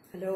Hello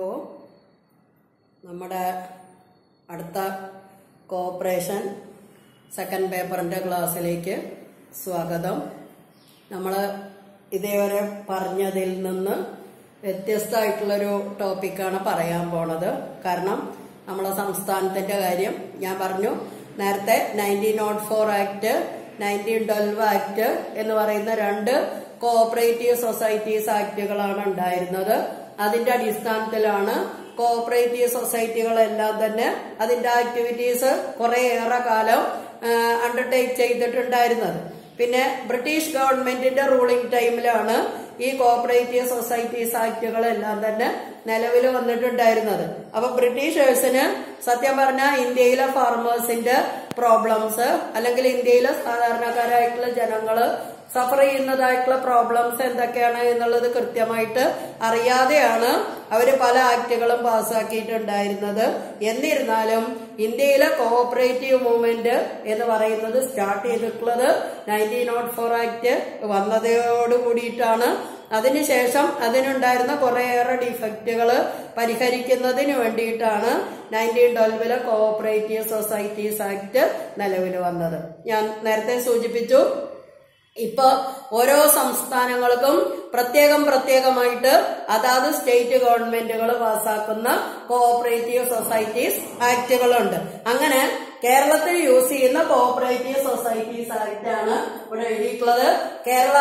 നമ്മുടെ അടുത്ത corporation second പേപ്പറിന്റെ ക്ലാസ്സിലേക്ക് സ്വാഗതം നമ്മൾ ഇതേവരെ പറഞ്ഞതിൽ നിന്ന് വ്യത്യസ്തമായിട്ടുള്ളൊരു ടോപ്പിക്കാണ് പറയാൻ പോണത് കാരണം നമ്മളെ സംസ്ഥാനത്തിന്റെ കാര്യം ഞാൻ പറഞ്ഞു നേരത്തെ nineteen nought four act nineteen twelve act എന്ന് പറയുന്ന രണ്ട് കോഓപ്പറേറ്റീവ് സൊസൈറ്റീസ് ആക്ടുകളാണ് ഉണ്ടായിരുന്നത് അതിന്റെ അടിസ്ഥാനത്തിലാണ് കോഓപ്പറേറ്റീവ് സൊസൈറ്റികളെല്ലാം തന്നെ അതിന്റെ ആക്ടിവിറ്റീസ് കുറേയേറെ കാലം അണ്ടർടേക്ക് ചെയ്തിട്ടുണ്ടായിരുന്നത് പിന്നെ ബ്രിട്ടീഷ് ഗവൺമെന്റിന്റെ റൂളിംഗ് ടൈമിലാണ് ഈ കോഓപ്പറേറ്റീവ് സൊസൈറ്റീസ് ആക്ടുകളെല്ലാം തന്നെ നിലവിൽ വന്നിട്ടുണ്ടായിരുന്നത് അപ്പൊ ബ്രിട്ടീഷേഴ്സിന് സത്യം പറഞ്ഞാൽ ഇന്ത്യയിലെ ഫാർമേഴ്സിന്റെ പ്രോബ്ലംസ് അല്ലെങ്കിൽ ഇന്ത്യയിലെ സാധാരണക്കാരായിട്ടുള്ള ജനങ്ങള് സഫർ ചെയ്യുന്നതായിട്ടുള്ള പ്രോബ്ലംസ് എന്തൊക്കെയാണ് എന്നുള്ളത് കൃത്യമായിട്ട് അറിയാതെയാണ് അവര് പല ആക്ടുകളും പാസ്സാക്കിയിട്ടുണ്ടായിരുന്നത് എന്നിരുന്നാലും ഇന്ത്യയിലെ കോഓപ്പറേറ്റീവ് മൂവ്മെന്റ് എന്ന് പറയുന്നത് സ്റ്റാർട്ട് ചെയ്തിട്ടുള്ളത് നയൻറ്റീൻ നോട്ട് ഫോർ ആക്ട് വന്നതോട് കൂടിയിട്ടാണ് അതിനുശേഷം അതിനുണ്ടായിരുന്ന കുറേയേറെ ഡിഫക്റ്റുകൾ പരിഹരിക്കുന്നതിന് വേണ്ടിയിട്ടാണ് നയൻറ്റീൻ ട്വൽവിലെ കോഓപ്പറേറ്റീവ് സൊസൈറ്റീസ് ആക്ട് നിലവിൽ വന്നത് ഞാൻ നേരത്തെ സൂചിപ്പിച്ചു ഇപ്പൊ ഓരോ സംസ്ഥാനങ്ങൾക്കും പ്രത്യേകം പ്രത്യേകമായിട്ട് അതാത് സ്റ്റേറ്റ് ഗവൺമെന്റുകൾ പാസ്സാക്കുന്ന കോഓപ്പറേറ്റീവ് സൊസൈറ്റീസ് ആക്ടുകളുണ്ട് അങ്ങനെ കേരളത്തിൽ യൂസ് ചെയ്യുന്ന കോഓപ്പറേറ്റീവ് സൊസൈറ്റീസ് ആക്ട് ആണ് ഇവിടെ എഴുതിയിട്ടുള്ളത് Kerala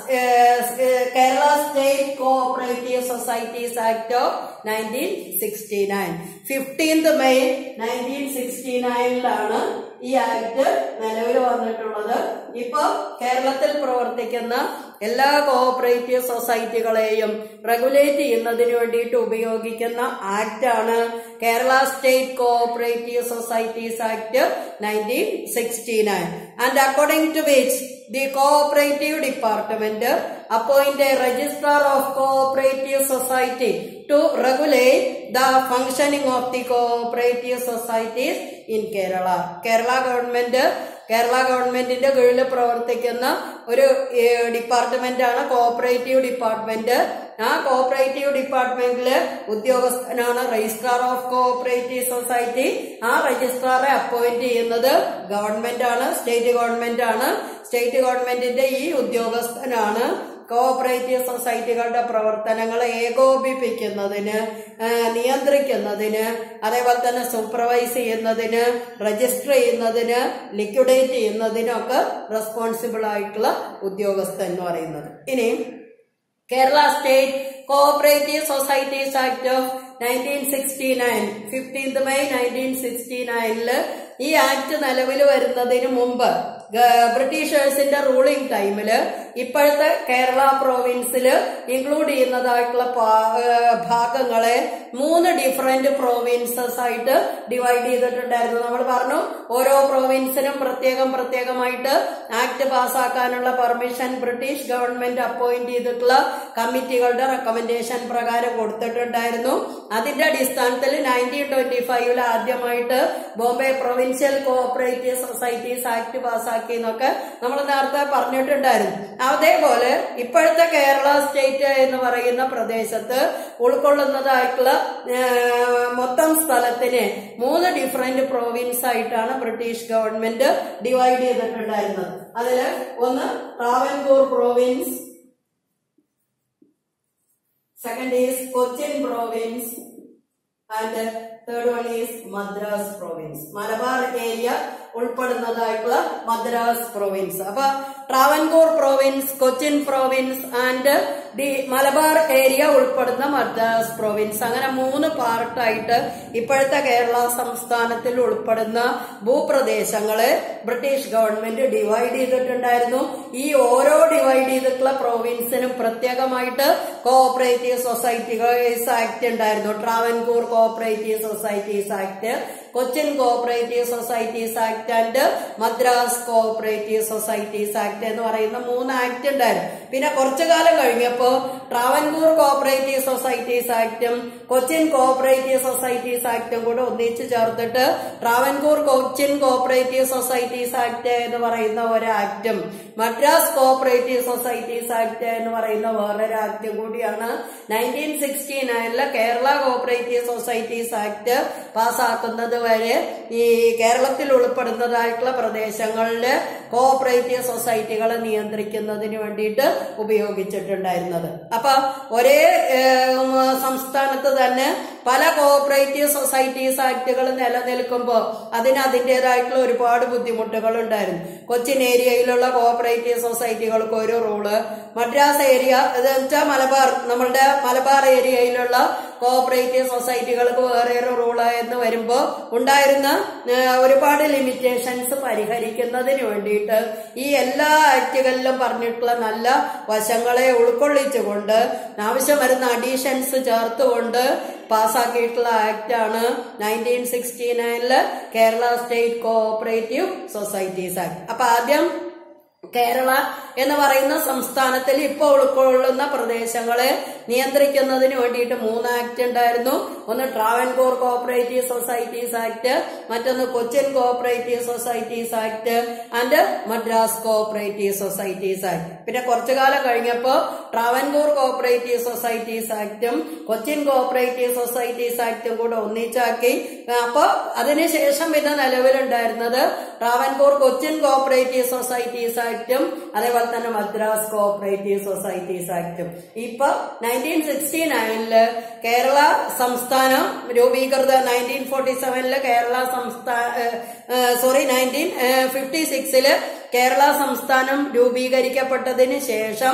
Kerala state cooperative societies act of nineteen sixty nine fifteenth May nineteen sixty നയനിലാണ് ഈ ആക്ട് നിലവിൽ വന്നിട്ടുള്ളത് ഇപ്പൊ കേരളത്തിൽ പ്രവർത്തിക്കുന്ന എല്ലാ കോഓപ്പറേറ്റീവ് സൊസൈറ്റികളെയും റെഗുലേറ്റ് ചെയ്യുന്നതിന് വേണ്ടിയിട്ട് ഉപയോഗിക്കുന്ന ആക്ട് ആണ് Kerala state cooperative societies act nineteen sixty nine and according to which the cooperative department appoint a registrar of cooperative society to regulate the functioning of the cooperative societies in Kerala Kerala government Kerala ഗവൺമെന്റിന്റെ കീഴിൽ പ്രവർത്തിക്കുന്ന ഒരു department ആണ് cooperative department ആ cooperative ഡിപ്പാർട്ട്മെന്റിലെ ഉദ്യോഗസ്ഥനാണ് registrar of cooperative society ആ രജിസ്ട്രാറെ അപ്പോയിന്റ് ചെയ്യുന്നത് ഗവൺമെന്റ് ആണ് സ്റ്റേറ്റ് ഗവൺമെന്റ് ആണ് സ്റ്റേറ്റ് ഗവൺമെന്റിന്റെ ഈ ഉദ്യോഗസ്ഥനാണ് കോഓപ്പറേറ്റീവ് സൊസൈറ്റികളുടെ പ്രവർത്തനങ്ങൾ ഏകോപിപ്പിക്കുന്നതിന് നിയന്ത്രിക്കുന്നതിന് അതേപോലെ തന്നെ സൂപ്പർവൈസ് ചെയ്യുന്നതിന് രജിസ്റ്റർ ചെയ്യുന്നതിന് ലിക്വിഡേറ്റ് ചെയ്യുന്നതിനൊക്കെ റെസ്പോൺസിബിൾ ആയിട്ടുള്ള ഉദ്യോഗസ്ഥൻ എന്ന് പറയുന്നത് ഇനി Kerala state cooperative societies act of nineteen sixty nine fifteenth May nineteen sixty നയനില് ഈ ആക്ട് നിലവിൽ വരുന്നതിന് മുമ്പ് ബ്രിട്ടീഷേഴ്സിന്റെ റൂളിംഗ് ടൈമില് ഇപ്പോഴത്തെ കേരള പ്രോവിൻസില് ഇൻക്ലൂഡ് ചെയ്യുന്നതായിട്ടുള്ള ഭാഗങ്ങളെ മൂന്ന് ഡിഫറെന്റ് പ്രോവിൻസസ് ആയിട്ട് ഡിവൈഡ് ചെയ്തിട്ടുണ്ടായിരുന്നു നമ്മൾ പറഞ്ഞു ഓരോ പ്രോവിൻസിനും പ്രത്യേകം പ്രത്യേകമായിട്ട് ആക്ട് പാസ്സാക്കാനുള്ള പെർമിഷൻ ബ്രിട്ടീഷ് ഗവൺമെന്റ് അപ്പോയിന്റ് ചെയ്തിട്ടുള്ള കമ്മിറ്റികളുടെ റെക്കമെൻഡേഷൻ പ്രകാരം കൊടുത്തിട്ടുണ്ടായിരുന്നു അതിന്റെ അടിസ്ഥാനത്തിൽ നയൻറ്റീൻ ട്വന്റി ഫൈവിൽ ആദ്യമായിട്ട് Bombay provincial cooperative societies act പാസ്സാക്കി എന്നൊക്കെ നമ്മൾ നേരത്തെ പറഞ്ഞിട്ടുണ്ടായിരുന്നു അതേപോലെ ഇപ്പോഴത്തെ കേരള സ്റ്റേറ്റ് എന്ന് പറയുന്ന പ്രദേശത്ത് ഉൾക്കൊള്ളുന്നതായിട്ടുള്ള മൊത്തം സ്ഥലത്തിന് മൂന്ന് ഡിഫറെന്റ് പ്രോവിൻസ് ആയിട്ടാണ് ബ്രിട്ടീഷ് ഗവൺമെന്റ് ഡിവൈഡ് ചെയ്തിട്ടുണ്ടായിരുന്നത് അതിൽ ഒന്ന് Travancore province second is Cochin province and third one is Madras province Malabar area ഉൾപ്പെടുന്നതായിട്ടുള്ള മദ്രാസ് പ്രോവിൻസ് അപ്പൊ Travancore province Cochin province and the Malabar area ഉൾപ്പെടുന്ന മദ്രാസ് പ്രോവിൻസ് അങ്ങനെ മൂന്ന് പാർട്ടായിട്ട് ഇപ്പോഴത്തെ കേരള സംസ്ഥാനത്തിൽ ഉൾപ്പെടുന്ന ഭൂപ്രദേശങ്ങളെ ബ്രിട്ടീഷ് ഗവൺമെന്റ് ഡിവൈഡ് ചെയ്തിട്ടുണ്ടായിരുന്നു ഈ ഓരോ ഡിവൈഡ് ചെയ്തിട്ടുള്ള പ്രോവിൻസിനും പ്രത്യേകമായിട്ട് കോഓപ്പറേറ്റീവ് സൊസൈറ്റീസ് ആക്ട് ഉണ്ടായിരുന്നു Travancore cooperative societies act Cochin cooperative societies act and Madras cooperative societies act എന്ന് പറയുന്ന മൂന്ന് ആക്ട് ഉണ്ടായിരുന്നു പിന്നെ കുറച്ചു കാലം കഴിഞ്ഞപ്പോ ട്രാവൻകൂർ കോഓപ്പറേറ്റീവ് സൊസൈറ്റീസ് ആക്ടും കൊച്ചിൻ കോഓപ്പറേറ്റീവ് സൊസൈറ്റീസ് ആക്ടും കൂടെ ഒന്നിച്ചു ചേർത്തിട്ട് Travancore Cochin cooperative societies act എന്ന് പറയുന്ന ഒരു ആക്ടും മദ്രാസ് കോഓപ്പറേറ്റീവ് സൊസൈറ്റീസ് ആക്ട് എന്ന് പറയുന്ന വേറൊരു ആക്ടും കൂടിയാണ് നയൻറ്റീൻ സിക്സ്റ്റി നയനിലെ കേരള കോഓപ്പറേറ്റീവ് സൊസൈറ്റീസ് ആക്ട് പാസ്സാക്കുന്നത് വരെ ഈ കേരളത്തിൽ ഉൾപ്പെടുന്നതായിട്ടുള്ള പ്രദേശങ്ങളില് കോഓപ്പറേറ്റീവ് സൊസൈറ്റികളെ നിയന്ത്രിക്കുന്നതിന് വേണ്ടിയിട്ട് ഉപയോഗിച്ചിട്ടുണ്ടായിരുന്നത് അപ്പൊ ഒരേ ഏം, സംസ്ഥാനത്ത് തന്നെ പല കോഓപ്പറേറ്റീവ് സൊസൈറ്റീസ് ആക്ടുകൾ നിലനിൽക്കുമ്പോൾ അതിന് അതിൻ്റെതായിട്ടുള്ള ഒരുപാട് ബുദ്ധിമുട്ടുകൾ ഉണ്ടായിരുന്നു കൊച്ചിൻ ഏരിയയിലുള്ള കോഓപ്പറേറ്റീവ് സൊസൈറ്റികൾക്ക് ഒരു റൂള് മദ്രാസ് ഏരിയ എന്ന് വെച്ചാൽ മലബാർ നമ്മളുടെ മലബാർ ഏരിയയിലുള്ള കോഓപ്പറേറ്റീവ് സൊസൈറ്റികൾക്ക് വേറെ ഒരു റൂള് എന്ന് വരുമ്പോൾ ഉണ്ടായിരുന്ന ഏഹ്, ഒരുപാട് ലിമിറ്റേഷൻസ് പരിഹരിക്കുന്നതിന് വേണ്ടിയിട്ട് ഈ എല്ലാ ആക്ടുകളിലും പറഞ്ഞിട്ടുള്ള നല്ല വശങ്ങളെ ഉൾക്കൊള്ളിച്ചുകൊണ്ട് ആവശ്യം വരുന്ന അഡീഷൻസ് ചേർത്തുകൊണ്ട് പാസ്സാക്കിയിട്ടുള്ള ആക്ട് ആണ് നയൻറ്റീൻ സിക്സ്റ്റി നയനില് Kerala state cooperative societies act അപ്പൊ ആദ്യം കേരള എന്ന് പറയുന്ന സംസ്ഥാനത്തിൽ ഇപ്പോൾ ഉൾക്കൊള്ളുന്ന പ്രദേശങ്ങളെ നിയന്ത്രിക്കുന്നതിന് വേണ്ടിയിട്ട് മൂന്ന് ആക്ട് ഉണ്ടായിരുന്നു ഒന്ന് ട്രാവൻകൂർ കോഓപ്പറേറ്റീവ് സൊസൈറ്റീസ് ആക്ട് മറ്റൊന്ന് Cochin cooperative societies act and Madras cooperative societies act പിന്നെ കുറച്ചു കാലം കഴിഞ്ഞപ്പോൾ ട്രാവൻകൂർ കോഓപ്പറേറ്റീവ് സൊസൈറ്റീസ് ആക്ടും കൊച്ചിൻ കോഓപ്പറേറ്റീവ് സൊസൈറ്റീസ് ആക്ടും കൂടെ ഒന്നിച്ചാക്കി അപ്പോ അതിനുശേഷം പിന്നെ നിലവിലുണ്ടായിരുന്നത് ട്രാവൻകൂർ കൊച്ചിൻ കോഓപ്പറേറ്റീവ് സൊസൈറ്റീസ് ആക്ടും അതേപോലെ തന്നെ മദ്രാസ് കോഓപ്പറേറ്റീവ് സൊസൈറ്റീസ് ആക്ടും ഇപ്പൊ നയൻറ്റീൻ സിക്സ്റ്റി നയനില് കേരള സംസ്ഥാനം രൂപീകൃത നയൻറ്റീൻ ഫോർട്ടി സെവനില് കേരള സംസ്ഥാന സോറി നയൻറ്റീൻ ഫിഫ്റ്റി സിക്സില് കേരള സംസ്ഥാനം രൂപീകരിക്കപ്പെട്ടതിന് ശേഷം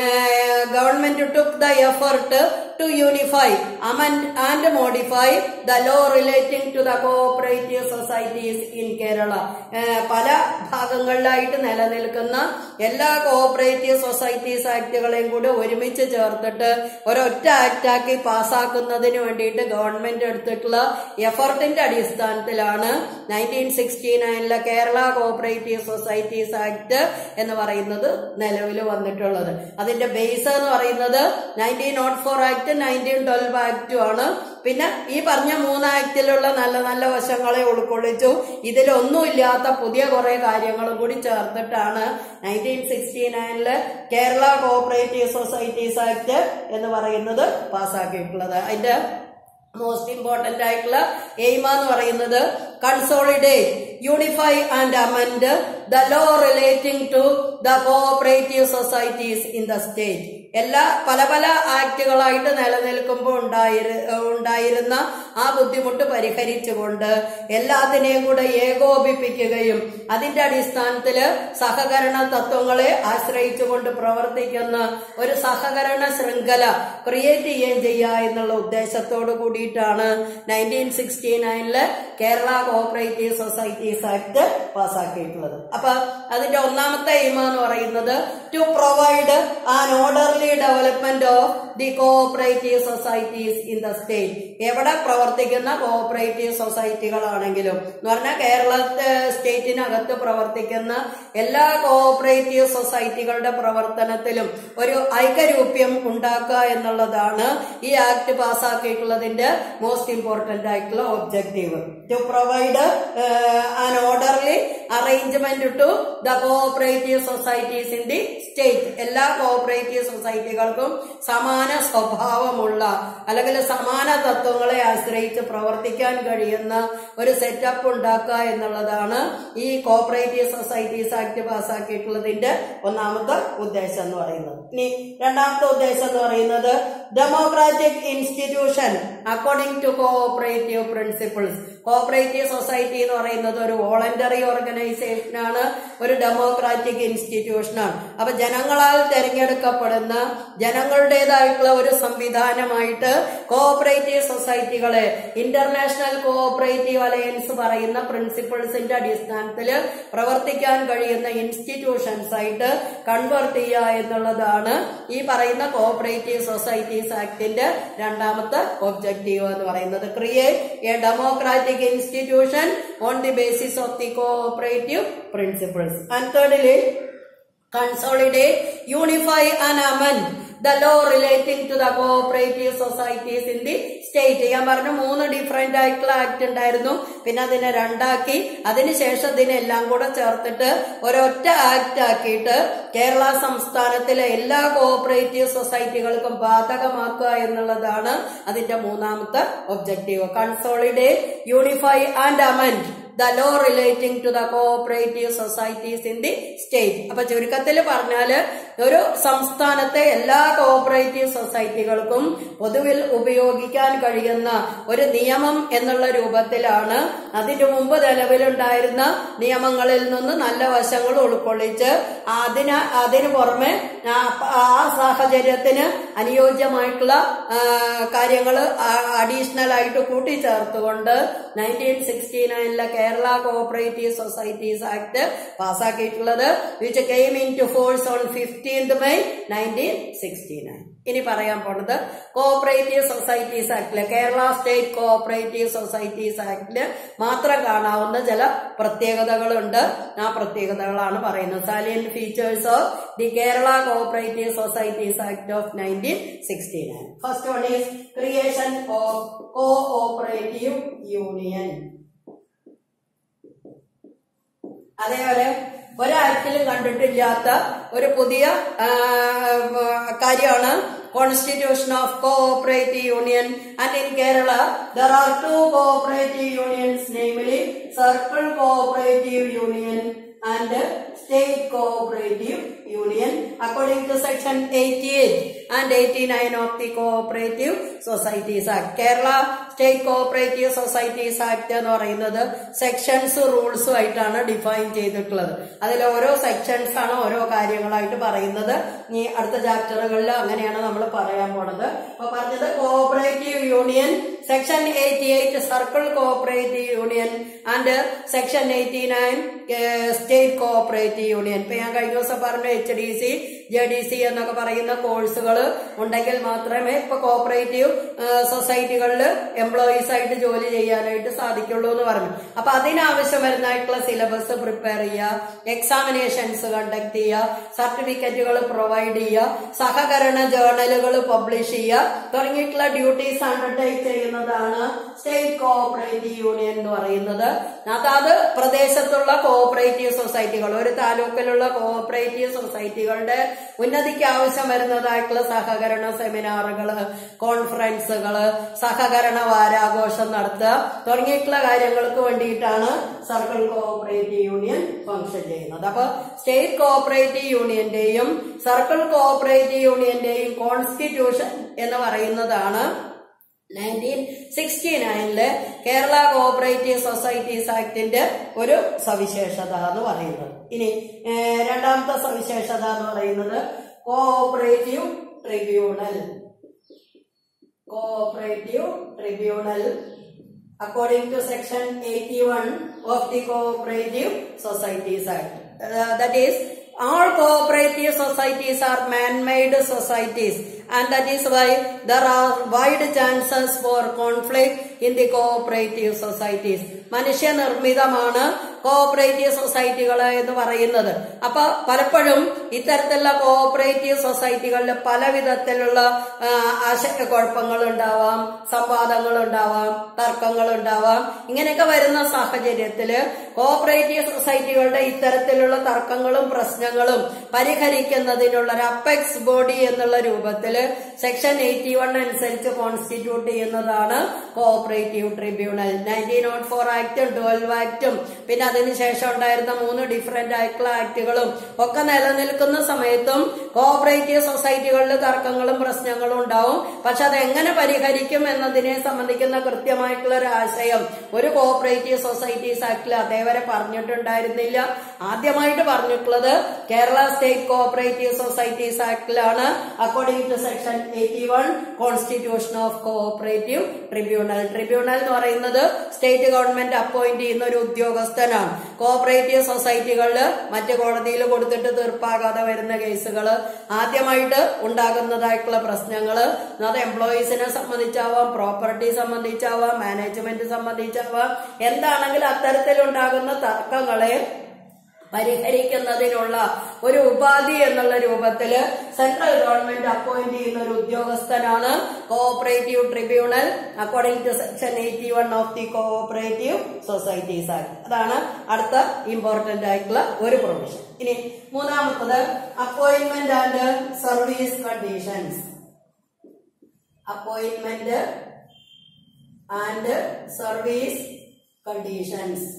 government took the effort to unify amend and modify the law relating to the cooperative societies in Kerala uh പല ഭാഗങ്ങളിലായിട്ട് നിലനിൽക്കുന്ന എല്ലാ കോഓപ്പറേറ്റീവ് സൊസൈറ്റീസ് ആക്ടുകളെയും കൂടി ഒരുമിച്ച് ചേർത്തിട്ട് ഒരൊറ്റ ആക്ടാക്കി പാസ്സാക്കുന്നതിന് വേണ്ടിയിട്ട് ഗവൺമെന്റ് എടുത്തിട്ടുള്ള എഫർട്ടിന്റെ അടിസ്ഥാനത്തിലാണ് നയൻറ്റീൻ സിക്സ്റ്റി നയനിലെ കേരള കോഓപ്പറേറ്റീവ് സൊസൈറ്റീസ് ആക്ട് എന്ന് പറയുന്നത് നിലവിൽ വന്നിട്ടുള്ളത് അതിന്റെ ബേസ് എന്ന് പറയുന്നത് nineteen nought four act nineteen twelve ആക്ടും ആണ് പിന്നെ ഈ പറഞ്ഞ മൂന്ന് ആക്ടിലുള്ള നല്ല നല്ല വശങ്ങളെ ഉൾക്കൊള്ളിച്ചു ഇതിലൊന്നുമില്ലാത്ത പുതിയ കുറെ കാര്യങ്ങളും കൂടി ചേർത്തിട്ടാണ് നയൻറ്റീൻ സിക്സ്റ്റി നയനില് കേരള കോഓപ്പറേറ്റീവ് സൊസൈറ്റീസ് ആക്ട് എന്ന് പറയുന്നത് പാസ്സാക്കിയിട്ടുള്ളത് അതിന്റെ മോസ്റ്റ് ഇമ്പോർട്ടന്റ് ആയിട്ടുള്ള എയിം എന്ന് പറയുന്നത് consolidate unify and amend the law relating to the cooperative societies in the state എല്ലാ പല പല ആക്ടുകളായിട്ട് നിലനിൽക്കുമ്പോൾ ഉണ്ടായിരു ഉണ്ടായിരുന്ന ആ ബുദ്ധിമുട്ട് പരിഹരിച്ചുകൊണ്ട് എല്ലാത്തിനെയും കൂടെ ഏകോപിപ്പിക്കുകയും അതിന്റെ അടിസ്ഥാനത്തിൽ സഹകരണ തത്വങ്ങളെ ആശ്രയിച്ചുകൊണ്ട് പ്രവർത്തിക്കുന്ന ഒരു സഹകരണ ശൃംഖല ക്രിയേറ്റ് ചെയ്യുകയും ചെയ്യുക എന്നുള്ള ഉദ്ദേശത്തോടു കൂടിയിട്ടാണ് നയൻറ്റീൻ സിക്സ്റ്റി നയനില് കേരള കോഓപ്പറേറ്റീവ് സൊസൈറ്റീസ് ആക്ട് പാസ്സാക്കിയിട്ടുള്ളത് അപ്പൊ അതിന്റെ ഒന്നാമത്തെ എയിം എന്ന് പറയുന്നത് to provide an orderly development of the cooperative societies in the state എവിടെ പ്രവർത്തിക്കുന്ന കോഓപ്പറേറ്റീവ് സൊസൈറ്റികളാണെങ്കിലും എന്ന് പറഞ്ഞാൽ കേരളത്തെ സ്റ്റേറ്റിനകത്ത് പ്രവർത്തിക്കുന്ന എല്ലാ കോഓപ്പറേറ്റീവ് സൊസൈറ്റികളുടെ പ്രവർത്തനത്തിലും ഒരു ഐക്യരൂപ്യം ഉണ്ടാക്കുക എന്നുള്ളതാണ് ഈ ആക്ട് പാസ്സാക്കിയിട്ടുള്ളതിന്റെ മോസ്റ്റ് ഇമ്പോർട്ടന്റ് ആയിട്ടുള്ള objective to provide an orderly arrangement to the cooperative societies in the state എല്ലാ കോഓപ്പറേറ്റീവ് സൊസൈറ്റികൾക്കും സമാന സ്വഭാവമുള്ള അല്ലെങ്കിൽ സമാന തത്വങ്ങളെ ആശ്രയിച്ച് പ്രവർത്തിക്കാൻ കഴിയുന്ന ഒരു സെറ്റപ്പ് ഉണ്ടാക്കുക എന്നുള്ളതാണ് ഈ കോഓപ്പറേറ്റീവ് സൊസൈറ്റീസ് ആക്ട് പാസ്സാക്കിയിട്ടുള്ളതിന്റെ ഒന്നാമത്തെ ഉദ്ദേശം എന്ന് പറയുന്നത് ഇനി രണ്ടാമത്തെ ഉദ്ദേശം എന്ന് പറയുന്നത് democratic institution according to cooperative principles cooperative society എന്ന് പറയുന്നത് ഒരു വോളണ്ടറി ഓർഗനൈസേഷനാണ് ഒരു ഡെമോക്രാറ്റിക് ഇൻസ്റ്റിറ്റ്യൂഷനാണ് അപ്പൊ ജനങ്ങളാൽ തെരഞ്ഞെടുക്കപ്പെടുന്ന ജനങ്ങളുടേതായിട്ടുള്ള ഒരു സംവിധാനമായിട്ട് കോഓപ്പറേറ്റീവ് സൊസൈറ്റികളെ ഇന്റർനാഷണൽ കോഓപ്പറേറ്റീവ് അലയൻസ് പറയുന്ന പ്രിൻസിപ്പിൾസിന്റെ അടിസ്ഥാനത്തിൽ പ്രവർത്തിക്കാൻ കഴിയുന്ന ഇൻസ്റ്റിറ്റ്യൂഷൻസ് ആയിട്ട് കൺവേർട്ട് ചെയ്യുക എന്നുള്ളതാണ് ഈ പറയുന്ന കോഓപ്പറേറ്റീവ് സൊസൈറ്റീസ് ആക്ടിന്റെ രണ്ടാമത്തെ ഒബ്ജക്റ്റീവ് എന്ന് പറയുന്നത് create a democratic democratic institution on the basis of the cooperative principles. And thirdly, consolidate, unify and amend the law relating to the cooperative societies in the state ഞാൻ പറഞ്ഞു മൂന്ന് different ആയിട്ടുള്ള act ഉണ്ടായിരുന്നു പിന്നെ അതിനെ രണ്ടാക്കി അതിനുശേഷം ഇതിനെല്ലാം കൂടെ ചേർത്തിട്ട് ഒരൊറ്റ ആക്ട് ആക്കിയിട്ട് കേരള സംസ്ഥാനത്തിലെ എല്ലാ കോഓപ്പറേറ്റീവ് സൊസൈറ്റികൾക്കും ബാധകമാക്കുക എന്നുള്ളതാണ് അതിന്റെ മൂന്നാമത്തെ objective consolidate unify and amend the law relating to the cooperative societies in the state അപ്പൊ ചുരുക്കത്തിൽ പറഞ്ഞാല് ഒരു സംസ്ഥാനത്തെ എല്ലാ കോഓപ്പറേറ്റീവ് സൊസൈറ്റികൾക്കും പൊതുവിൽ ഉപയോഗിക്കാൻ കഴിയുന്ന ഒരു നിയമം എന്നുള്ള രൂപത്തിലാണ് അതിനു മുമ്പ് നിലവിലുണ്ടായിരുന്ന നിയമങ്ങളിൽ നിന്ന് നല്ല വശങ്ങൾ ഉൾക്കൊള്ളിച്ച് അതിന് അതിനു പുറമെ ആ ആ സാഹചര്യത്തിന് അനുയോജ്യമായിട്ടുള്ള കാര്യങ്ങൾ അഡീഷണൽ ആയിട്ട് കൂട്ടിച്ചേർത്തുകൊണ്ട് നയൻറ്റീൻ സിക്സ്റ്റി നയനിലെ കേരള കോഓപ്പറേറ്റീവ് സൊസൈറ്റീസ് ആക്ട് പാസ്സാക്കിയിട്ടുള്ളത് which came into force on fifteenth May nineteen sixty nine ഇനി പറയാൻ പോണത് കോഓപ്പറേറ്റീവ് സൊസൈറ്റീസ് ആക്ടില് കേരള സ്റ്റേറ്റ് കോഓപ്പറേറ്റീവ് സൊസൈറ്റീസ് ആക്ടില് മാത്രം കാണാവുന്ന ചില പ്രത്യേകതകളുണ്ട് ആ പ്രത്യേകതകളാണ് പറയുന്നത് salient features of the Kerala cooperative societies act of nineteen sixty nine first one is creation of cooperative union അതേപോലെ ഒരാഴ്ചയിലും കണ്ടിട്ടില്ലാത്ത ഒരു പുതിയ കാര്യമാണ് constitution of cooperative union and in Kerala there are two cooperative unions namely circle cooperative union and state cooperative union according to section eighty eight and eighty nine of the cooperative societies act Kerala state cooperative societies act എന്ന് പറയുന്നത് sections റൂൾസും ആയിട്ടാണ് define ചെയ്തിട്ടുള്ളത് അതിൽ ഓരോ sections ആണ് ഓരോ കാര്യങ്ങളായിട്ട് പറയുന്നത് ഇനി അടുത്ത ചാപ്റ്ററുകളിൽ അങ്ങനെയാണ് നമ്മൾ പറയാൻ പോണത് അപ്പൊ പറഞ്ഞത് cooperative union section eighty eight circle cooperative union and section eighty nine state cooperative union ഇപ്പൊ ഞാൻ കഴിഞ്ഞ ദിവസം പറഞ്ഞു H D C J D C എന്നൊക്കെ പറയുന്ന കോഴ്സുകൾ ഉണ്ടെങ്കിൽ മാത്രമേ ഇപ്പൊ കോഓപ്പറേറ്റീവ് സൊസൈറ്റികളിൽ എംപ്ലോയീസ് ആയിട്ട് ജോലി ചെയ്യാനായിട്ട് സാധിക്കുള്ളൂ എന്ന് പറഞ്ഞു അപ്പൊ അതിനാവശ്യം വരുന്നതായിട്ടുള്ള സിലബസ് പ്രിപ്പയർ ചെയ്യുക എക്സാമിനേഷൻസ് കണ്ടക്ട് ചെയ്യുക സർട്ടിഫിക്കറ്റുകൾ പ്രൊവൈഡ് ചെയ്യുക സഹകരണ ജേർണലുകൾ പബ്ലിഷ് ചെയ്യുക തുടങ്ങിയിട്ടുള്ള ഡ്യൂട്ടീസ് അണ്ടർടേക്ക് ചെയ്യുന്നതാണ് സ്റ്റേറ്റ് കോഓപ്പറേറ്റീവ് യൂണിയൻ എന്ന് പറയുന്നത് അതാത് പ്രദേശത്തുള്ള കോഓപ്പറേറ്റീവ് സൊസൈറ്റികൾ ഒരു താലൂക്കിലുള്ള കോഓപ്പറേറ്റീവ് സൊസൈറ്റികളുടെ ഉന്നതിക്ക് ആവശ്യം വരുന്നതായിട്ടുള്ള സഹകരണ സെമിനാറുകള് കോൺഫറൻസുകള് സഹകരണ വാരാഘോഷം നടത്തുക തുടങ്ങിയിട്ടുള്ള കാര്യങ്ങൾക്ക് വേണ്ടിയിട്ടാണ് സർക്കിൾ കോഓപ്പറേറ്റീവ് യൂണിയൻ ഫംഗ്ഷൻ ചെയ്യുന്നത് അപ്പൊ സ്റ്റേറ്റ് കോഓപ്പറേറ്റീവ് യൂണിയന്റെയും സർക്കിൾ കോഓപ്പറേറ്റീവ് യൂണിയന്റെയും കോൺസ്റ്റിറ്റ്യൂഷൻ എന്ന് പറയുന്നതാണ് നയൻറ്റീൻ സിക്സ്റ്റി നയനില് കേരള കോഓപ്പറേറ്റീവ് സൊസൈറ്റീസ് ആക്ടിന്റെ ഒരു സവിശേഷത എന്ന് പറയുന്നത് ഇനി രണ്ടാമത്തെ സവിശേഷത എന്ന് പറയുന്നത് cooperative tribunal cooperative tribunal according to section 81 of the cooperative societies act uh, that is all cooperative societies are man-made societies and that is why there are wide chances for conflict in the cooperative societies മനുഷ്യനിർമ്മിതമാണ് cooperative സൊസൈറ്റികൾ എന്ന് പറയുന്നത് അപ്പൊ പലപ്പോഴും ഇത്തരത്തിലുള്ള cooperative സൊസൈറ്റികളിൽ പല വിധത്തിലുള്ള ആശയക്കുഴപ്പങ്ങൾ ഉണ്ടാവാം സംവാദങ്ങൾ ഉണ്ടാവാം തർക്കങ്ങൾ ഉണ്ടാവാം ഇങ്ങനെയൊക്കെ വരുന്ന സാഹചര്യത്തില് കോഓപ്പറേറ്റീവ് സൊസൈറ്റികളുടെ ഇത്തരത്തിലുള്ള തർക്കങ്ങളും പ്രശ്നങ്ങളും പരിഹരിക്കുന്നതിനുള്ള ഒരു അപ്പെക്സ് ബോഡി എന്നുള്ള രൂപത്തില് സെക്ഷൻ എയ്റ്റി വൺ അനുസരിച്ച് കോൺസ്റ്റിറ്റ്യൂട്ട് ചെയ്യുന്നതാണ് cooperative tribunal nineteen nought four ആക്ടും ട്വൽവ് ആക്ടും പിന്നെ അതിനുശേഷം ഉണ്ടായിരുന്ന മൂന്ന് ഡിഫറെന്റ് ആയിട്ടുള്ള ആക്ടുകളും ഒക്കെ നിലനിൽക്കുന്ന സമയത്തും കോഓപ്പറേറ്റീവ് സൊസൈറ്റികളിൽ തർക്കങ്ങളും പ്രശ്നങ്ങളും ഉണ്ടാവും പക്ഷെ അത് എങ്ങനെ പരിഹരിക്കും എന്നതിനെ സംബന്ധിക്കുന്ന കൃത്യമായിട്ടുള്ള ഒരു ആശയം ഒരു കോഓപ്പറേറ്റീവ് സൊസൈറ്റീസ് ആക്ടിൽ അതേവരെ പറഞ്ഞിട്ടുണ്ടായിരുന്നില്ല ആദ്യമായിട്ട് പറഞ്ഞിട്ടുള്ളത് കേരള സ്റ്റേറ്റ് കോഓപ്പറേറ്റീവ് സൊസൈറ്റീസ് ആക്ടിലാണ് according to section eighty one constitution of cooperative tribunal tribunal എന്ന് പറയുന്നത് സ്റ്റേറ്റ് ഗവൺമെന്റ് അപ്പോയിന്റ് ചെയ്യുന്ന ഒരു ഉദ്യോഗസ്ഥനാണ് കോഓപ്പറേറ്റീവ് സൊസൈറ്റികളിൽ മറ്റ് കോടതിയിൽ കൊടുത്തിട്ട് തീർപ്പാകാതെ വരുന്ന കേസുകൾ ആദ്യമായിട്ട് ഉണ്ടാകുന്നതായിട്ടുള്ള പ്രശ്നങ്ങൾ അത് എംപ്ലോയീസിനെ സംബന്ധിച്ചാവാം പ്രോപ്പർട്ടി സംബന്ധിച്ചാവാം മാനേജ്മെന്റ് സംബന്ധിച്ചാവാം എന്താണെങ്കിലും അത്തരത്തിലുണ്ടാകുന്ന തർക്കങ്ങളെ പരിഹരിക്കുന്നതിനുള്ള ഒരു ഉപാധി എന്നുള്ള രൂപത്തില് സെൻട്രൽ ഗവൺമെന്റ് അപ്പോയിന്റ് ചെയ്യുന്ന ഒരു ഉദ്യോഗസ്ഥനാണ് cooperative tribunal according to section eighty one of the cooperative societies act അതാണ് അടുത്ത ഇമ്പോർട്ടന്റ് ആയിട്ടുള്ള ഒരു പ്രൊവിഷൻ ഇനി മൂന്നാമത്തത് appointment and service conditions appointment and service conditions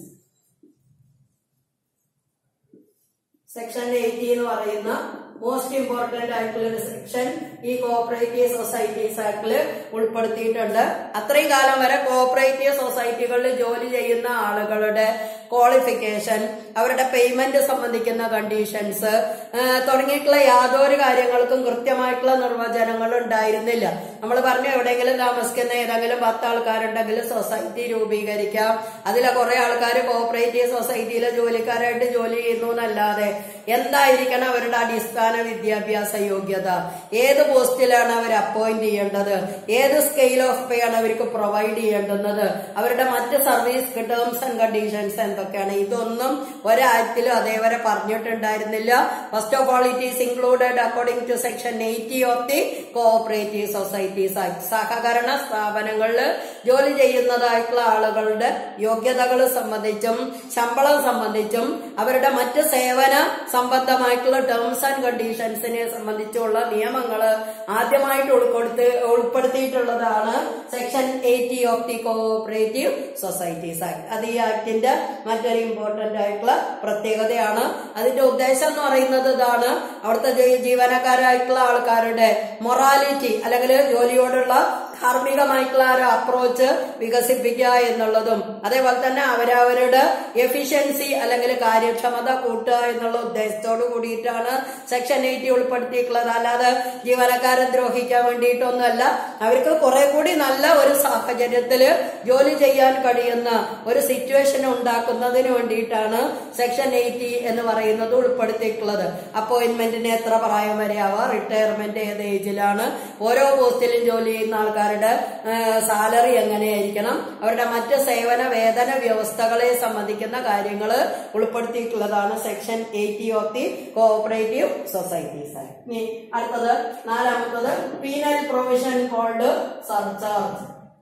section eighty എന്ന് പറയുന്ന മോസ്റ്റ് ഇമ്പോർട്ടന്റ് ആയിട്ടുള്ള ഒരു സെക്ഷൻ ഈ കോഓപ്പറേറ്റീവ് സൊസൈറ്റീസ് ആക്ടില് ഉൾപ്പെടുത്തിയിട്ടുണ്ട് അത്രയും കാലം വരെ കോഓപ്പറേറ്റീവ് സൊസൈറ്റികളിൽ ജോലി ചെയ്യുന്ന ആളുകളുടെ ക്വാളിഫിക്കേഷൻ അവരുടെ പേയ്മെന്റ് സംബന്ധിക്കുന്ന കണ്ടീഷൻസ് തുടങ്ങിയിട്ടുള്ള യാതൊരു കാര്യങ്ങൾക്കും കൃത്യമായിട്ടുള്ള നിർവചനങ്ങൾ ഉണ്ടായിരുന്നില്ല നമ്മൾ പറഞ്ഞു എവിടെയെങ്കിലും താമസിക്കുന്ന ഏതെങ്കിലും പത്ത് ആൾക്കാരുണ്ടെങ്കിൽ സൊസൈറ്റി രൂപീകരിക്കാം അതിലെ കുറെ ആൾക്കാർ കോഓപ്പറേറ്റീവ് സൊസൈറ്റിയിലെ ജോലിക്കാരായിട്ട് ജോലി ചെയ്യുന്നു എന്നല്ലാതെ എന്തായിരിക്കണം അവരുടെ അടിസ്ഥാന വിദ്യാഭ്യാസ യോഗ്യത ഏത് പോസ്റ്റിലാണ് അവർ അപ്പോയിന്റ് ചെയ്യേണ്ടത് ഏത് സ്കെയിൽ ഓഫ് പേ ആണ് അവർക്ക് പ്രൊവൈഡ് ചെയ്യേണ്ടുന്നത് അവരുടെ മറ്റ് സർവീസ് ടേംസ് ആൻഡ് കണ്ടീഷൻസ് എന്തൊക്കെയാണ് ഇതൊന്നും ഒരാഴ്ചയിലും അതേവരെ പറഞ്ഞിട്ടുണ്ടായിരുന്നില്ല first of all it is included according to section eighty of the cooperative societies act സഹകരണ സ്ഥാപനങ്ങളിൽ ജോലി ചെയ്യുന്നതായിട്ടുള്ള ആളുകളുടെ യോഗ്യതകൾ സംബന്ധിച്ചും ശമ്പളം സംബന്ധിച്ചും അവരുടെ മറ്റ് സേവന സംബന്ധമായിട്ടുള്ള ടേംസ് ആൻഡ് കണ്ടീഷൻസിനെ സംബന്ധിച്ചുള്ള നിയമങ്ങൾ ആദ്യമായിട്ട് ഉൾപ്പെടുത്തി ഉൾപ്പെടുത്തിയിട്ടുള്ളതാണ് section eighty of the cooperative societies act അത് ഈ ആക്ടിന്റെ മറ്റൊരു ഇമ്പോർട്ടന്റ് ആയിട്ടുള്ള പ്രത്യേകതയാണ് അതിന്റെ ഉദ്ദേശം എന്ന് പറയുന്നത് ഇതാണ് അവിടുത്തെ ജീ- ജീവനക്കാരായിട്ടുള്ള ആൾക്കാരുടെ മൊറാലിറ്റി അല്ലെങ്കിൽ ജോലിയോടുള്ള ധാർമ്മികമായിട്ടുള്ള ഒരു അപ്രോച്ച് വികസിപ്പിക്കുക എന്നുള്ളതും അതേപോലെ തന്നെ അവരവരുടെ എഫിഷ്യൻസി അല്ലെങ്കിൽ കാര്യക്ഷമത കൂട്ടുക എന്നുള്ള ഉദ്ദേശത്തോട് കൂടിയിട്ടാണ് സെക്ഷൻ എയ്റ്റി ഉൾപ്പെടുത്തിയിട്ടുള്ളത് അല്ലാതെ ജീവനക്കാരെ ദ്രോഹിക്കാൻ വേണ്ടിയിട്ടൊന്നുമല്ല അവർക്ക് കുറെ കൂടി നല്ല ഒരു സാഹചര്യത്തില് ജോലി ചെയ്യാൻ കഴിയുന്ന ഒരു സിറ്റുവേഷൻ ഉണ്ടാക്കുന്നതിന് വേണ്ടിയിട്ടാണ് സെക്ഷൻ എയ്റ്റി എന്ന് പറയുന്നത് ഉൾപ്പെടുത്തിയിട്ടുള്ളത് അപ്പോയിന്റ്മെന്റിന് എത്ര പ്രായം വരെ ആവാം റിട്ടയർമെന്റ് ഏത് ഏജിലാണ് ഓരോ പോസ്റ്റിലും ജോലി ചെയ്യുന്ന ആൾക്കാരുടെ സാലറി എങ്ങനെയായിരിക്കണം അവരുടെ മറ്റ് സേവന വേതന വ്യവസ്ഥകളെ സംബന്ധിക്കുന്ന കാര്യങ്ങൾ ഉൾപ്പെടുത്തിയിട്ടുള്ളതാണ് section eighty of the cooperative societies act ഇനി അടുത്തത് നാലാമത്തത് penal provision called surcharge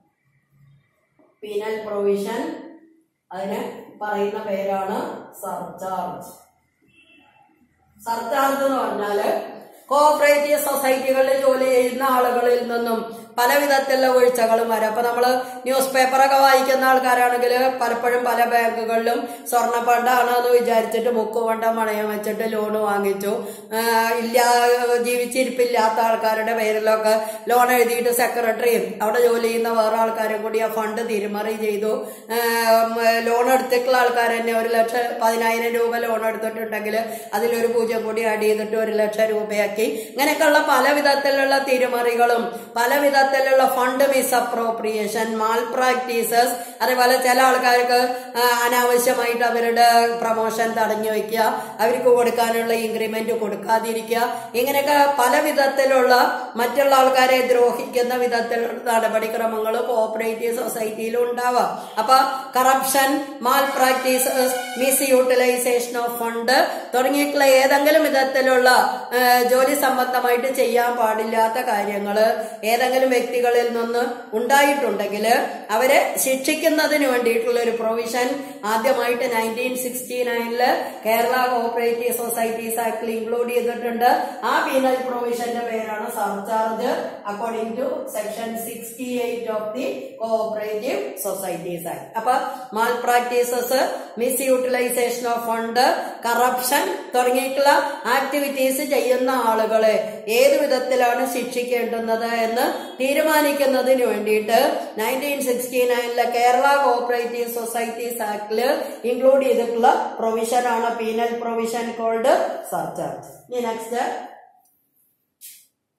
penal provision അതിന് പറയുന്ന പേരാണ് സർചാർജ് സർചാർജ് എന്ന് പറഞ്ഞാല് കോഓപ്പറേറ്റീവ് സൊസൈറ്റികളിൽ ജോലി ചെയ്യുന്ന ആളുകളിൽ നിന്നും പല വിധത്തിലുള്ള വീഴ്ചകളും വരാം അപ്പൊ നമ്മള് ന്യൂസ് പേപ്പറൊക്കെ വായിക്കുന്ന ആൾക്കാരാണെങ്കിൽ പലപ്പോഴും പല ബാങ്കുകളിലും സ്വർണ്ണ ഫണ്ടാണ് എന്ന് വിചാരിച്ചിട്ട് മുക്ക് കൊണ്ട മണയം വെച്ചിട്ട് ലോൺ വാങ്ങിച്ചു ആഹ് ഇല്ല ജീവിച്ചിരിപ്പില്ലാത്ത ആൾക്കാരുടെ പേരിലൊക്കെ ലോൺ എഴുതിയിട്ട് സെക്രട്ടറിയും അവിടെ ജോലി ചെയ്യുന്ന വേറെ ആൾക്കാരും കൂടി ആ ഫണ്ട് തിരിമറി ചെയ്തു ലോൺ എടുത്തിട്ടുള്ള ആൾക്കാർ തന്നെ ഒരു ലക്ഷം പതിനായിരം രൂപ ലോൺ എടുത്തിട്ടുണ്ടെങ്കിൽ അതിലൊരു പൂജ്യം കൂടി ആഡ് ചെയ്തിട്ട് ഒരു ലക്ഷം രൂപയാക്കി ഇങ്ങനെയൊക്കെയുള്ള പല വിധത്തിലുള്ള തിരിമറികളും പല വിധത്തിലുള്ള fund misappropriation malpractices അതേപോലെ ചില ആൾക്കാർക്ക് ആ, അനാവശ്യമായിട്ട് അവരുടെ പ്രൊമോഷൻ തടഞ്ഞു വെക്കുക അവർക്ക് കൊടുക്കാനുള്ള ഇൻക്രിമെന്റ് കൊടുക്കാതിരിക്കുക ഇങ്ങനെയൊക്കെ പല വിധത്തിലുള്ള മറ്റുള്ള ആൾക്കാരെ ദ്രോഹിക്കുന്ന വിധത്തിലുള്ള നടപടിക്രമങ്ങൾ കോഓപ്പറേറ്റീവ് സൊസൈറ്റിയിലും ഉണ്ടാവാം അപ്പൊ corruption malpractices misutilisation of fund തുടങ്ങിയിട്ടുള്ള ഏതെങ്കിലും വിധത്തിലുള്ള ആ, ജോലി സംബന്ധമായിട്ട് ചെയ്യാൻ പാടില്ലാത്ത കാര്യങ്ങൾ ഏതെങ്കിലും വ്യക്തികളിൽ നിന്ന് ഉണ്ടായിട്ടുണ്ടെങ്കിൽ അവരെ ശിക്ഷിക്കുന്നതിന് വേണ്ടിയിട്ടുള്ള ഒരു പ്രൊവിഷൻ ആദ്യമായിട്ട് നയൻറ്റീൻ സിക്സ്റ്റി നയനില് കേരള കോഓപ്പറേറ്റീവ് സൊസൈറ്റീസ് ആക്ടിൽ ഇൻക്ലൂഡ് ചെയ്തിട്ടുണ്ട് ആ പീനൽ പ്രൊവിഷന്റെ പേരാണ് surcharge according to section sixty eight of the cooperative societies act അപ്പൊ malpractices misutilisation of fund corruption തുടങ്ങിയിട്ടുള്ള ആക്ടിവിറ്റീസ് ചെയ്യുന്ന ആളുകളെ ഏത് വിധത്തിലാണ് ശിക്ഷിക്കേണ്ടുന്നത് എന്ന് തീരുമാനിക്കുന്നതിന് വേണ്ടിയിട്ട് നയൻറ്റീൻ സിക്സ്റ്റി നയനിലെ കേരള കോഓപ്പറേറ്റീവ് സൊസൈറ്റീസ് ആക്ടില് ഇൻക്ലൂഡ് ചെയ്തിട്ടുള്ള പ്രൊവിഷൻ ആണ് പീനൽ പ്രൊവിഷൻ കോൾഡ് സർചാർജ് ഇനി നെക്സ്റ്റ്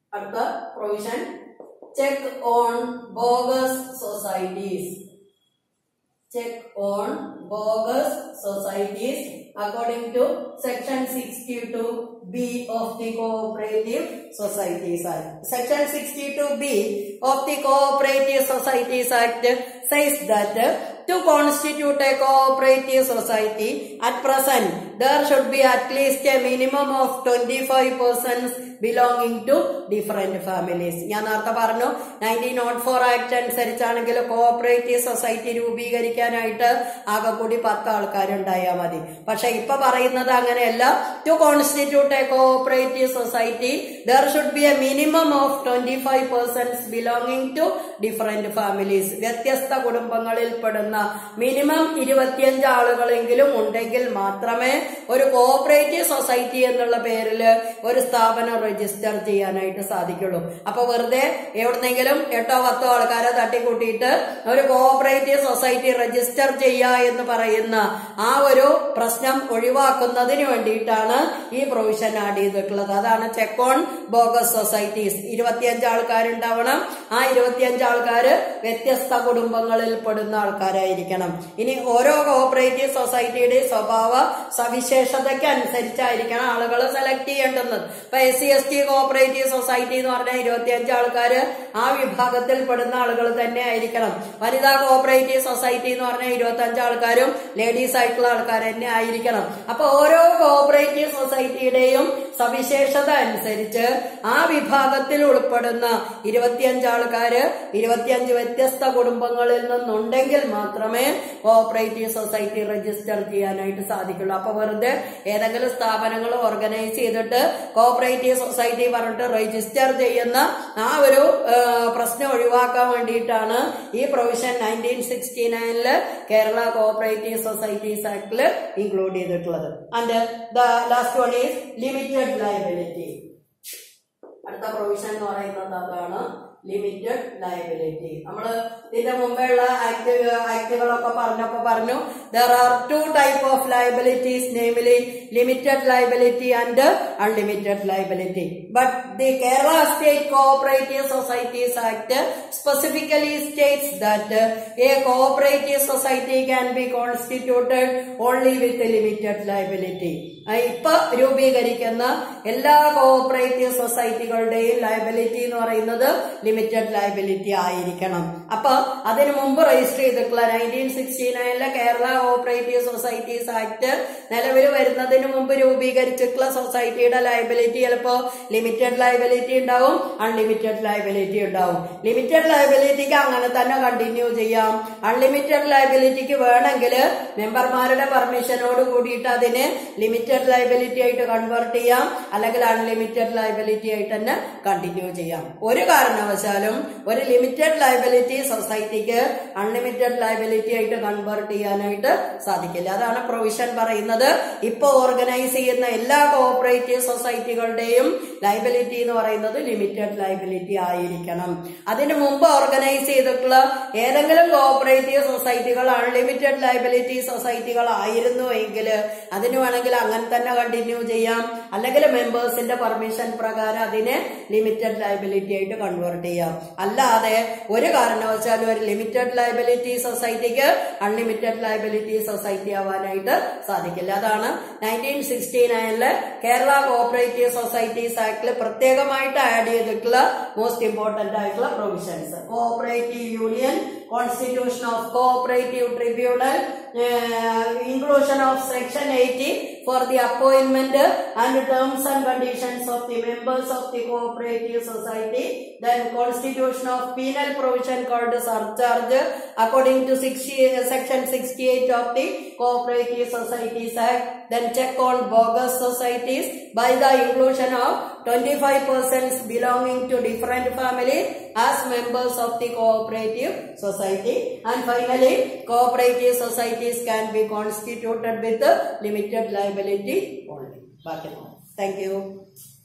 അടുത്ത provision check on bogus societies check on bogus societies according to section 62b of the cooperative societies act section 62b of the cooperative societies act says that to constitute a cooperative society at present there should be at least a minimum of 25 persons belonging to different families ഞാൻ നേരത്തെ പറഞ്ഞു nineteen nought four act അനുസരിച്ചാണെങ്കിൽ cooperative society രൂപീകരിക്കാനായിട്ട് ആകെ കൂടി പത്ത് ആൾക്കാരുണ്ടായാൽ മതി പക്ഷെ ഇപ്പൊ പറയുന്നത് അങ്ങനെയല്ല to constitute a cooperative society there should be a minimum of twenty five persons belonging to different families വ്യത്യസ്ത കുടുംബങ്ങളിൽ പെടുന്ന മിനിമം ഇരുപത്തിയഞ്ച് ആളുകളെങ്കിലും ഉണ്ടെങ്കിൽ മാത്രമേ ഒരു കോഓപ്പറേറ്റീവ് സൊസൈറ്റി എന്നുള്ള പേരിൽ ഒരു സ്ഥാപനം രജിസ്റ്റർ ചെയ്യാനായിട്ട് സാധിക്കുള്ളൂ അപ്പൊ വെറുതെ എവിടുന്നെങ്കിലും എട്ടോ പത്തോ ആൾക്കാരെ തട്ടിക്കൂട്ടിയിട്ട് ഒരു കോഓപ്പറേറ്റീവ് സൊസൈറ്റി രജിസ്റ്റർ ചെയ്യുക എന്ന് പറയുന്ന ആ ഒരു പ്രശ്നം ഒഴിവാക്കുന്നതിന് വേണ്ടിയിട്ടാണ് ഈ പ്രൊവിഷൻ ആഡ് ചെയ്തിട്ടുള്ളത് അതാണ് ചെക്ക് ഓൺ ബോഗസ് സൊസൈറ്റീസ് ഇരുപത്തിയഞ്ച് ആൾക്കാരുണ്ടാവണം ആ ഇരുപത്തിയഞ്ച് ആൾക്കാര് വ്യത്യസ്ത കുടുംബങ്ങളിൽ പെടുന്ന ആൾക്കാരായിരിക്കണം ഇനി ഓരോ കോഓപ്പറേറ്റീവ് സൊസൈറ്റിയുടെ സ്വഭാവ സവിശേഷതയ്ക്ക് അനുസരിച്ചായിരിക്കണം ആളുകൾ സെലക്ട് ചെയ്യേണ്ടുന്നത് ഇപ്പൊ S C S T cooperative society എന്ന് പറഞ്ഞാൽ ഇരുപത്തിയഞ്ച് ആൾക്കാര് ആ വിഭാഗത്തിൽ പെടുന്ന ആളുകൾ തന്നെ ആയിരിക്കണം വനിതാ കോഓപ്പറേറ്റീവ് സൊസൈറ്റി എന്ന് പറഞ്ഞാൽ ഇരുപത്തി അഞ്ച് ആൾക്കാരും ലേഡീസ് ആയിട്ടുള്ള ആൾക്കാർ തന്നെ ആയിരിക്കണം അപ്പൊ ഓരോ കോഓപ്പറേറ്റീവ് സൊസൈറ്റിയുടെയും സവിശേഷത അനുസരിച്ച് ആ വിഭാഗത്തിൽ ഉൾപ്പെടുന്ന ഇരുപത്തിയഞ്ച് ആൾക്കാര് ഇരുപത്തിയഞ്ച് വ്യത്യസ്ത കുടുംബങ്ങളിൽ നിന്നുണ്ടെങ്കിൽ മാത്രമേ കോഓപ്പറേറ്റീവ് സൊസൈറ്റി രജിസ്റ്റർ ചെയ്യാനായിട്ട് സാധിക്കുള്ളൂ അപ്പൊ വെറുതെ ഏതെങ്കിലും സ്ഥാപനങ്ങൾ ഓർഗനൈസ് ചെയ്തിട്ട് കോഓപ്പറേറ്റീവ് സൊസൈറ്റി പറഞ്ഞിട്ട് രജിസ്റ്റർ ചെയ്യുന്ന ആ ഒരു ആ, പ്രശ്നം ഒഴിവാക്കാൻ വേണ്ടിയിട്ടാണ് ഈ പ്രൊവിഷൻ നയൻറ്റീൻ സിക്സ്റ്റി നയനില് കേരള കോഓപ്പറേറ്റീവ് സൊസൈറ്റീസ് ആക്ടില് ഇൻക്ലൂഡ് ചെയ്തിട്ടുള്ളത് and the last one is limited liability അടുത്ത പ്രൊവിഷൻ എന്ന് പറയുന്നത് അതാണ് ലിമിറ്റഡ് ലയബിലിറ്റി നമ്മള് ഇതിന്റെ മുമ്പുള്ള ആക്ട് ആക്ടുകളൊക്കെ പറഞ്ഞപ്പോ പറഞ്ഞു there are two type of liabilities namely limited liability and unlimited liability but the Kerala state cooperative societies act specifically states that a cooperative society can be constituted only with limited liability ഇപ്പൊ രൂപീകരിക്കുന്ന എല്ലാ cooperative സൊസൈറ്റികളുടെയും liability എന്ന് പറയുന്നത് limited liability ആയിരിക്കണം അപ്പൊ അതിനു മുമ്പ് register ചെയ്തിട്ടുള്ള നയൻറ്റീൻ സിക്സ്റ്റി നയനിലെ കേരള കോഓപ്പറേറ്റീവ് സൊസൈറ്റീസ് ആക്ട് നിലവിൽ വരുന്നതിന് മുമ്പ് രൂപീകരിച്ചിട്ടുള്ള സൊസൈറ്റിയുടെ ലയബിലിറ്റി ചിലപ്പോ ലിമിറ്റഡ് ലയബിലിറ്റി ഉണ്ടാവും അൺലിമിറ്റഡ് ലയബിലിറ്റി ഉണ്ടാവും ലിമിറ്റഡ് ലയബിലിറ്റിക്ക് അങ്ങനെ തന്നെ കണ്ടിന്യൂ ചെയ്യാം അൺലിമിറ്റഡ് ലയബിലിറ്റിക്ക് വേണമെങ്കിൽ മെമ്പർമാരുടെ പെർമിഷനോട് കൂടിയിട്ട് അതിനെ ലിമിറ്റഡ് ലയബിലിറ്റി ആയിട്ട് കൺവേർട്ട് ചെയ്യാം അല്ലെങ്കിൽ അൺലിമിറ്റഡ് ലയബിലിറ്റി ആയിട്ട് തന്നെ കണ്ടിന്യൂ ചെയ്യാം ഒരു കാരണവശാലും ഒരു ലിമിറ്റഡ് ലയബിലിറ്റി സൊസൈറ്റിക്ക് അൺലിമിറ്റഡ് ലയബിലിറ്റി ആയിട്ട് കൺവേർട്ട് ചെയ്യാനായിട്ട് സാധിക്കില്ല അതാണ് പ്രൊവിഷൻ പറയുന്നത് ഇപ്പൊ ഓർഗനൈസ് ചെയ്യുന്ന എല്ലാ കോഓപ്പറേറ്റീവ് സൊസൈറ്റികളുടെയും ലയബിലിറ്റി എന്ന് പറയുന്നത് ലിമിറ്റഡ് ലയബിലിറ്റി ആയിരിക്കണം അതിനു മുമ്പ് ഓർഗനൈസ് ചെയ്തിട്ടുള്ള ഏതെങ്കിലും കോഓപ്പറേറ്റീവ് സൊസൈറ്റികൾ അൺലിമിറ്റഡ് ലയബിലിറ്റി സൊസൈറ്റികൾ ആയിരുന്നു എങ്കിൽ അതിന് വേണമെങ്കിൽ അങ്ങനെ തന്നെ കണ്ടിന്യൂ ചെയ്യാം അല്ലെങ്കിൽ മെമ്പേഴ്സിന്റെ പെർമിഷൻ പ്രകാരം അതിനെ ലിമിറ്റഡ് ലയബിലിറ്റി ആയിട്ട് കൺവേർട്ട് ചെയ്യാം അല്ലാതെ ഒരു കാരണവശാലും ഒരു ലിമിറ്റഡ് ലയബിലിറ്റി സൊസൈറ്റിക്ക് അൺലിമിറ്റഡ് ലയബിലിറ്റി സൊസൈറ്റി ആവാനായിട്ട് സാധിക്കില്ല അതാണ് നയൻറ്റീൻ സിക്സ്റ്റി നയനില് കേരള കോഓപ്പറേറ്റീവ് സൊസൈറ്റീസ് ആക്ടിൽ പ്രത്യേകമായിട്ട് ആഡ് ചെയ്തിട്ടുള്ള മോസ്റ്റ് ഇമ്പോർട്ടന്റ് ആയിട്ടുള്ള provisions cooperative union constitution of cooperative tribunal inclusion of section 80 for the appointment and terms and conditions of the members of the cooperative society then constitution of penal provision called surcharge according to 60, section 68 of the cooperative societies act then check on bogus societies by the inclusion of 25 persons belonging to different families as members of the cooperative society and finally cooperative societies can be constituted with limited liability only. Thank you.